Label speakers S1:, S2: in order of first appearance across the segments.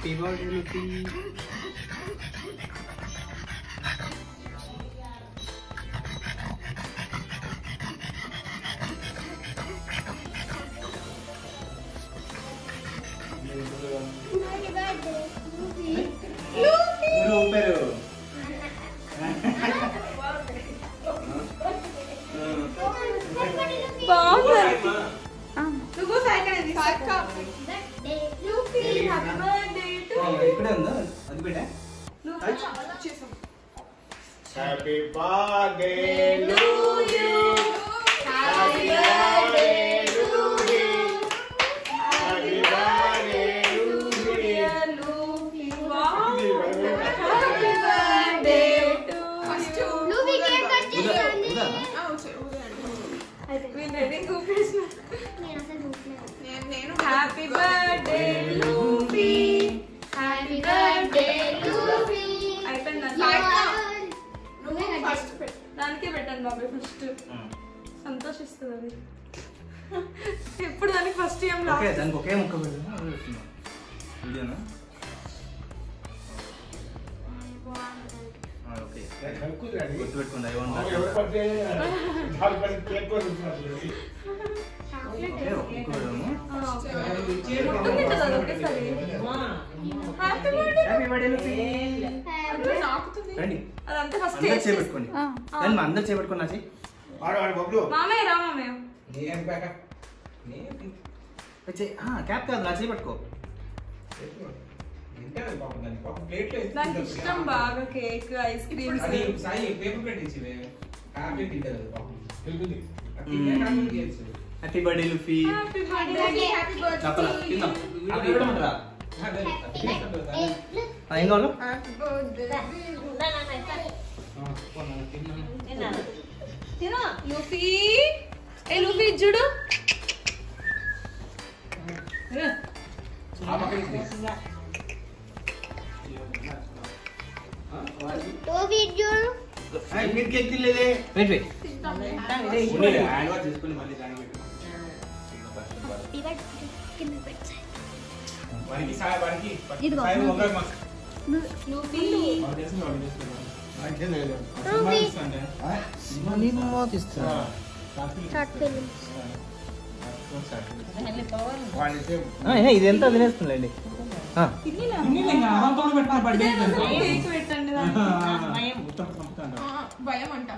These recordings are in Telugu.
S1: హ్యాపీ బర్త్డే లూఫీ ఊపారు
S2: బాగుంది
S3: నువ్వు సైకిల్ ఇది
S1: ఇక్కడే ఉందా అది పెట్టా
S4: హ్యాపీ బర్త్డే
S3: నేను
S2: హ్యాపీ బర్త్డే లూఫీ అయిపోయింది
S3: నువ్వు ఫస్ట్ పెట్టు
S2: దానికే పెట్టండి బాబాయ్ ఫస్ట్ సంతోషిస్తుంది అది ఎప్పుడు దానికి ఫస్ట్ ఏం
S1: ఓకే
S2: రాదు
S1: దానికి ఒకే ముక్క పెడదాం వీడియోనా ఓకే గుర్తుపెట్టుకోండి ఐ వాంట్
S4: ఎవరు పడితే వాళ్ళు పడి కేక్ కూడా ఉంటున్నారు
S1: ఓకే ఒక ముక్క పెడదాము
S2: మొత్తం తింటుంది అది ఒకేసారి happy birthday
S1: happy birthday Luffy
S3: నాకుతుంది
S1: రండి
S2: అదంతా ఫస్ట్
S1: అందరు చేపెట్టుకోండి కానీ మా అందరు చేపెట్టుకోండి నాచి
S4: వాడు వాడు బొబ్బులు
S2: మామయ్య రా మామయ్య
S1: క్యాప్ కాదు నా చేపెట్టుకో
S2: దానికి ఇష్టం బాగా cake ice creams
S1: happy birthday Luffy
S2: happy birthday
S3: happy birthday
S1: చెప్పాల తిందాం అది ఇవ్వమంటారా ఆ, ఏం కావాలో
S3: హ్యాపీ బర్త్డే
S2: తినా లూఫీ ఏ లూఫీ ఇది చూడు
S1: మీరు కేక్ తినలేదే వెయిట్ వెయిట్ హ్యాండ్ వాష్ చేసుకొని మళ్ళీ దానికి వారికి సాయ వారికి
S5: ఇదిగో.
S1: సాయి మొక్కలు మా-
S2: లూఫీ
S1: వాడు చేసిన వాడు చేస్తున్నాడు. ఆ, ఏ, ఇది ఎంత తినేస్తుందండి
S2: కేక్ పెట్టండి దానికి.
S3: భయం అంట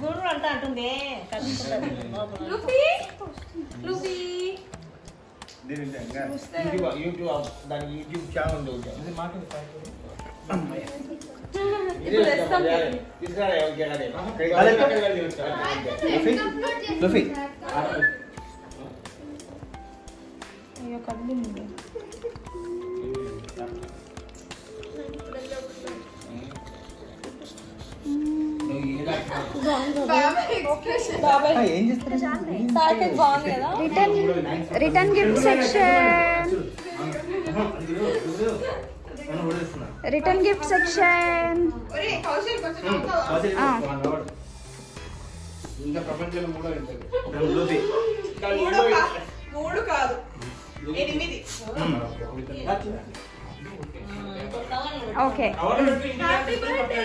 S2: లూఫీ లూఫీ
S4: యూట్యూబ్ దానికి యూట్యూబ్ ఛానల్ ఉంది
S2: ఇప్పుడు తెస్తాం కేక్.
S4: తీసుకురా ఎవరికైనా
S1: లూఫీ లూఫీ
S2: అయ్యో కదిలింది బాబాయ్
S1: ఆ, ఏం చేస్తారు
S2: ప్యాకెట్ బాగుంది కదా
S5: return return gift section return gift section
S3: ఒరే కౌశల్ కొంచెం నవ్వుతావా?
S4: ఇంకా ప్రపంచంలో మూడో ఉంటుంది
S1: లూఫీ
S3: మూడు కాదు మూడు కాదు ఎనిమిది
S5: ఓకే
S2: హ్యాపీ బర్త్డే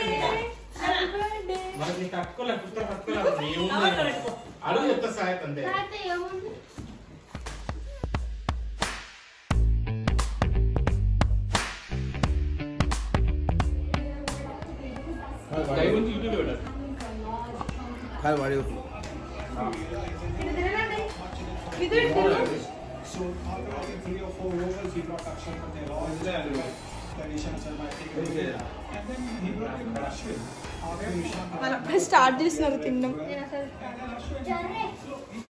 S4: మనకి తక్కువ పుస్తకం తక్కువ అడుగు చెప్తా సాయత్ అంతే
S1: కాదు వాడి
S2: ఇది తిను.
S6: So after I think three or four overs, he brought Akshay Patel all the way. Then Ishan Sharma taken over. And then he brought in Ashwin. After Ishan
S2: వాళ్ళు అప్పుడే స్టార్ట్ చేసినారు తినడం
S6: and then Ashwin